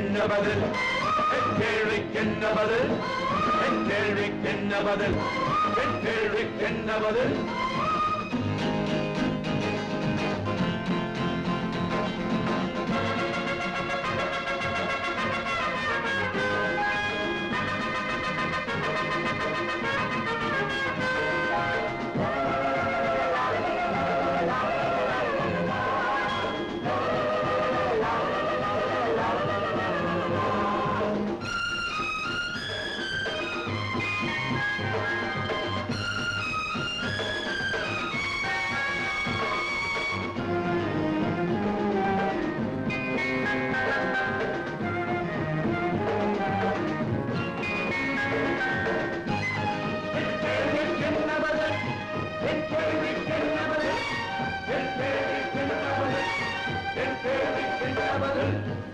கேள்விக்கென்ன பதில் என் கேள்விக்கென்ன பதில் என் கேள்விக்கென்ன பதில் என் கேள்விக்கென்ன பதில் என் கேள்விக்கென்ன பதில் என் கேள்விக்கென்ன பதில் என் கேள்விக்கென்ன பதில் என் கேள்விக்கென்ன பதில்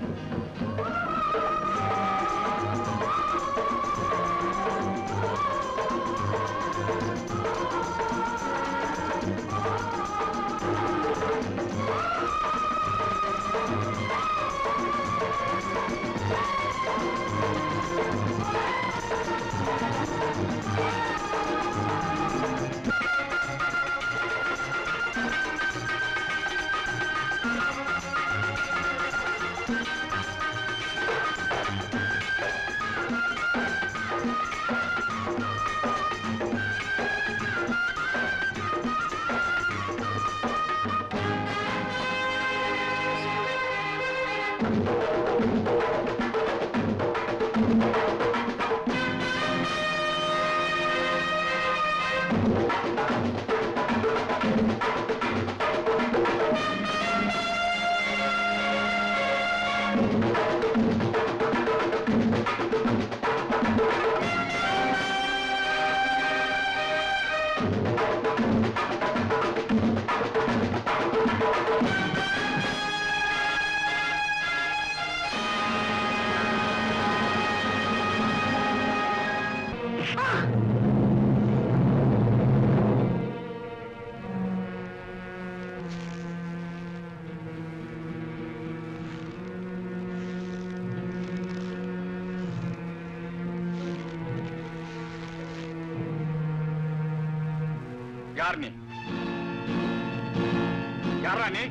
யார் நீ யாரா நீ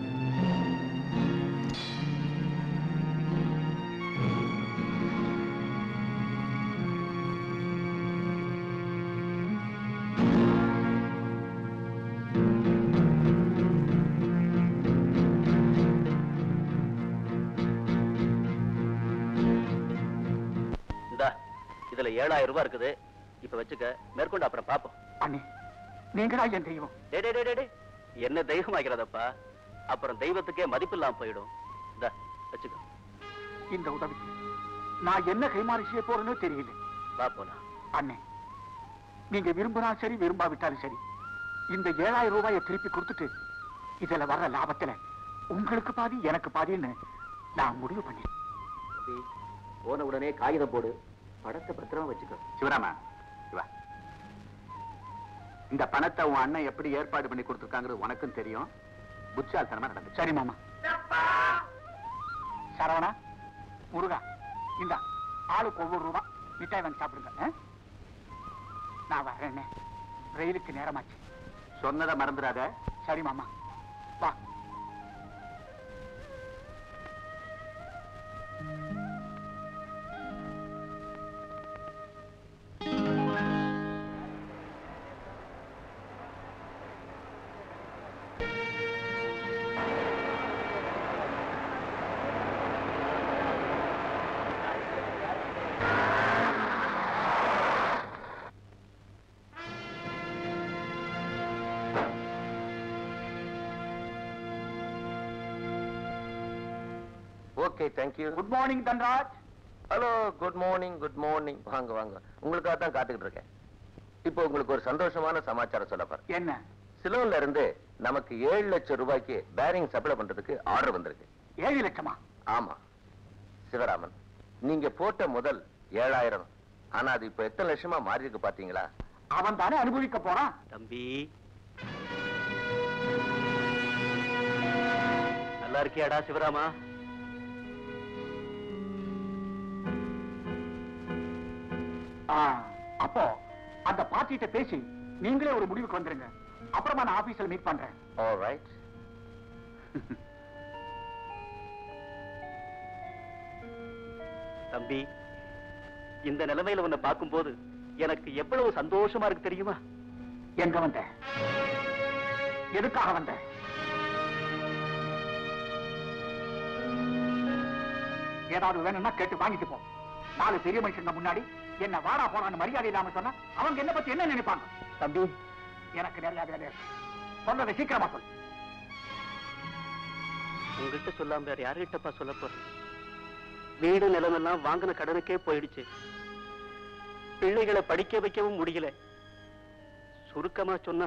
இந்தா இதுல ஏழாயிரம் ரூபாய் இருக்குது இப்ப வச்சுக்க மேற்கொண்டு அப்புறம் பாப்போம் அண்ணே நீங்களா என் தெய்வம் டே டே டே, டே டே என்ன தெய்வம் ஆகிறதப்பா அப்புறம் தெய்வத்துக்கே மதிப்பு இல்லாம போயிடும் இந்தா வச்சுக்க இந்த உதவிக்கு நான் என்ன கைமாறி செய்ய போறேன்னு தெரியல வா போலாம் அண்ணே நீங்க விரும்பினா சரி விரும்பாவிட்டாலும் சரி இந்த ஏழாயிரம் ரூபாயை திருப்பி கொடுத்துட்டு இதுல வர்ற லாபத்துல உங்களுக்கு பாதி எனக்கு பாதின்னு நான் முடிவு பண்ணேன் தம்பி, போன உடனே காகிதம் போடு படத்தை பத்திரமா வச்சுக்கோ சிவராமா சிவா இந்த பணத்தை உன் அண்ணன் எப்படி ஏற்பாடு பண்ணி கொடுத்துருக்காங்கிறது உனக்கும் தெரியும் புட்சால்தனமா நடந்துச்சு சரி மாமா சரவணா முருகா இந்த ஆளுக்கு ஒவ்வொரு ரூபா மிட்டாய் வாங்கி சாப்பிடுங்க ஆ? நான் வரேன் ரயிலுக்கு நேரமாச்சு சொன்னதை மறந்துடாத சரி மாமா வா okay thank you good morning Dhanraj hello good morning good morning வாங்க வாங்க உங்களுக்காக தான் காத்துக்கிட்டு இருக்கேன் இப்போ உங்களுக்கு ஒரு சந்தோஷமான சமாச்சாரம் சொல்ல போறேன் என்ன சிலோன்ல இருந்து நமக்கு ஏழு லட்சம் ரூபாய்க்கு பேரிங் சப்ளை பண்றதுக்கு ஆர்டர் வந்திருக்கு ஏழு லட்சமா ஆமா சிவராமன் நீங்க போட்ட முதல் ஏழாயிரம் ஆனா அது இப்ப எத்தனை லட்சமா மாறி இருக்கு பாத்தீங்களா அவன் தானே அனுபவிக்க போறான் தம்பி நல்லா இருக்கியாடா சிவராமா ஆ, அப்போ அந்த பார்ட்டிகிட்ட பேசி நீங்களே ஒரு முடிவுக்கு வந்துருங்க அப்புறமா நான் ஆபீஸ்ல மீட் பண்றேன் ஆல் ரைட் தம்பி இந்த நிலைமையில உன்னை பார்க்கும்போது எனக்கு எவ்வளவு சந்தோஷமா இருக்கு தெரியுமா எங்க வந்த எதுக்காக வந்த ஏதாவது வேணும்னா கேட்டு வாங்கிட்டு போ நாலு பெரிய மனுஷங்க முன்னாடி என்ன வாடா போடான்னு மரியாதை இல்லாம சொன்னா அவங்க என்ன பத்தி என்ன நினைப்பாங்க தம்பி எனக்கு நிறைய வேலை இருக்கு. சொன்னதை சீக்கிரமா சொல் உங்ககிட்ட சொல்லாம வேற யாருகிட்டப்பா சொல்ல போறேன் வீடு நிலமெல்லாம் வாங்கின கடனுக்கே போயிடுச்சு பிள்ளைகளை படிக்க வைக்கவும் முடியல சுருக்கமா சொன்னா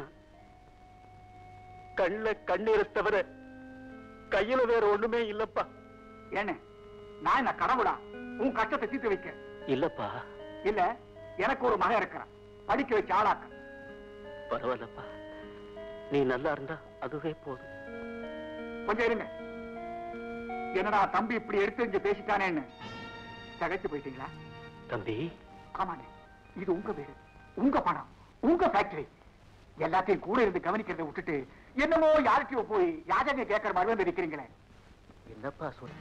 கண்ணுல கண்ணீரை தவிர கையில வேற ஒண்ணுமே இல்லப்பா என்ன நான் என்ன கடவுளா உன் கஷ்டத்தை தீர்த்து வைக்க இல்லப்பா இல்ல எனக்கு ஒரு மகன் இருக்கிறான் படிக்க வச்சு ஆளாக்க பரவாயில்லப்பா நீ நல்லா இருந்தா அதுவே போதும் கொஞ்சம் இருங்க என்னடா தம்பி இப்படி எடுத்து இங்க பேசிட்டானேன்னு தகைச்சு போயிட்டீங்களா தம்பி ஆமாண்ணே இது உங்க வீடு உங்க பணம் உங்க ஃபேக்டரி எல்லாத்தையும் கூட இருந்து கவனிக்கிறதை விட்டுட்டு என்னமோ யாருக்கையோ போய் யாஜக கேட்கற மாதிரி வந்து இருக்கிறீங்களே என்னப்பா சொல்ல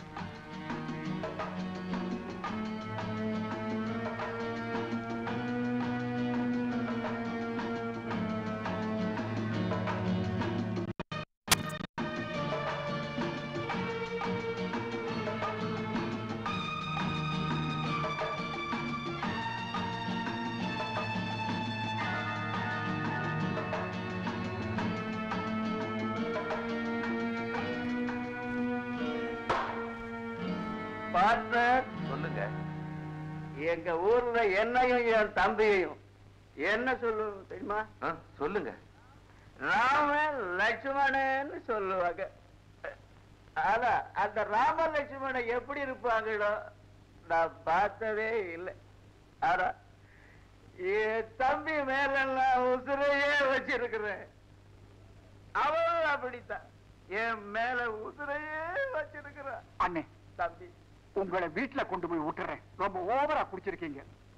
பார்த்த சொல்லுங்க எங்க ஊர்ல என்னையும் என் தம்பியையும் என்ன சொல்லுவோம் தெரியுமா ஆ, சொல்லுங்க ராமன் லட்சுமணன்னு சொல்லுவாங்க ஆனா அந்த ராம லட்சுமணன் எப்படி இருப்பாங்களோ நான் பார்த்ததே இல்லை ஆனா என் தம்பி மேல நான் உசுரையே வச்சிருக்கிறேன் அவன் அப்படித்தான் என் மேல உசுரையே வச்சிருக்கிறான் அண்ணே தம்பி உங்களை வீட்டுல கொண்டு போய் விட்டுறேன் ரொம்ப ஓவரா குடிச்சிருக்கீங்க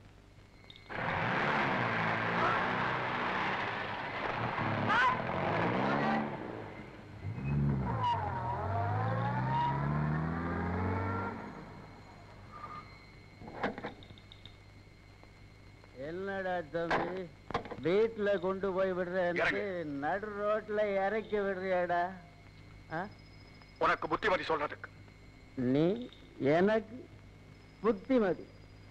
என்னடா தம்பி வீட்டுல கொண்டு போய் விடுறேன்னு நடு ரோட்ல இறக்கி விடுறியாடா ஆ? உனக்கு புத்திமதி சொல்றதுக்கு நீ எனக்கு புத்திமதி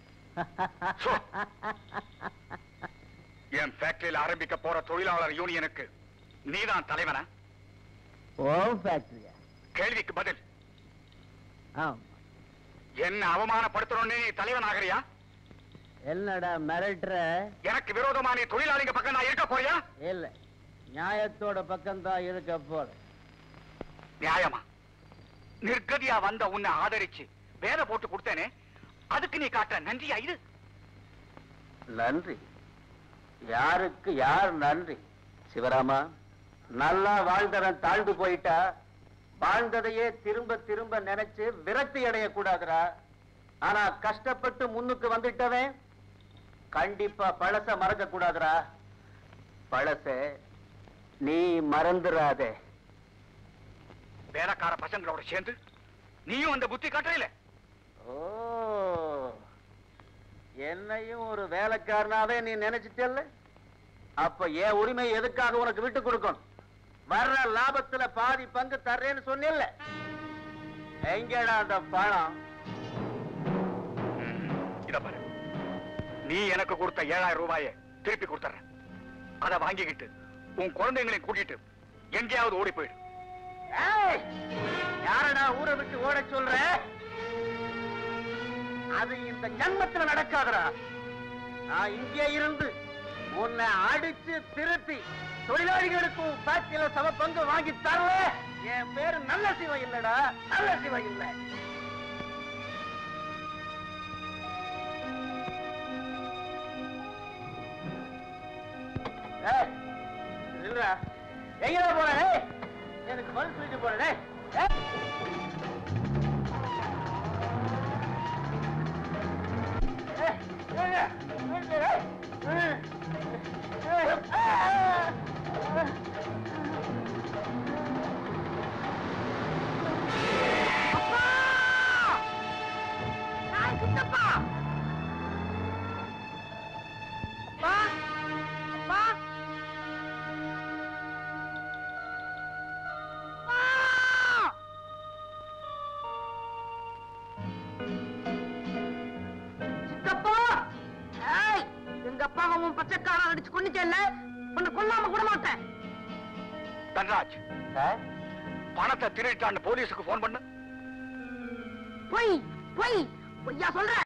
என் ஃபேக்டரியில ஆரம்பிக்க போற தொழிலாளர் யூனியனுக்கு நீதான் தலைவனா ஓம் ஃபேக்டரியா கேள்விக்கு பதில் ஆமா என்ன அவமானப்படுத்தணும்னு நீ தலைவன் ஆகிறியா என்னடா மிரட்டுற எனக்கு விரோதமா நீ தொழிலாளிங்க பக்கம் நான் இருக்க போறியா இல்ல நியாயத்தோட பக்கம்தான் இருக்க போற நியாயமா நிர்கதியா வந்த உன்னை ஆதரிச்சு வேலை போட்டு கொடுத்தேனே அதுக்கு நீ காட்டுற நன்றியா இது நன்றி யாருக்கு யார் நன்றி சிவராமா நல்லா வாழ்ந்தவன் தாழ்ந்து போயிட்டா வாழ்ந்ததையே திரும்ப திரும்ப நினைச்சு விரக்தி அடைய கூடாதுடா ஆனா கஷ்டப்பட்டு முன்னுக்கு வந்துட்டவன் கண்டிப்பா பழச மறக்க கூடாதுடா பழச நீ மறந்துடாதே வேலைக்கார பசங்களோட சேர்ந்து நீயும் அந்த புத்தி காட்டுறீல ஓ என்னையும் ஒரு வேலைக்காரனாவே நீ நினைச்சிட்டல்ல அப்ப என் உரிமை எதுக்காக உனக்கு விட்டு கொடுக்கணும் வர்ற லாபத்துல பாதி பங்கு தர்றேன்னு சொன்னில்ல எங்கடா அந்த பணம் இத பாரு நீ எனக்கு கொடுத்த ஏழாயிரம் ரூபாயை திருப்பி கொடுத்துறேன் அதை வாங்கிக்கிட்டு உன் குழந்தைங்களையும் கூட்டிட்டு எங்கேயாவது ஓடி போயிடு ஏய், யாரடா ஊரை விட்டு ஓட சொல்ற அது இந்த ஜன்மத்துல நடக்காதடா நான் இங்கே இருந்து உன்னை அடிச்சு திருப்பி தொழிலாளிகளுக்கும் ஃபேக்டரியில சம பங்கு வாங்கி தரல என் பேரு நல்ல சிவம் இல்லடா நல்ல சிவம் இல்ல ஏய், இல்லடா எங்கடா போற ஏய்? எனக்கு பதில் சொல்லிட்டு போறேன் டேய். ஏய். ஏய், ஏய், ஏய், ஏய், ஏய். பாவமும் பச்சைக்காரன் அடிச்சு கொண்டுச்சேல்ல உன்னை கொல்லாம கூட மாட்டேன் தன்ராஜ் சார் பணத்தை திருட்டான்னு போலீஸுக்கு போன் பண்ணு பொய் பொய் பொய்யா சொல்ற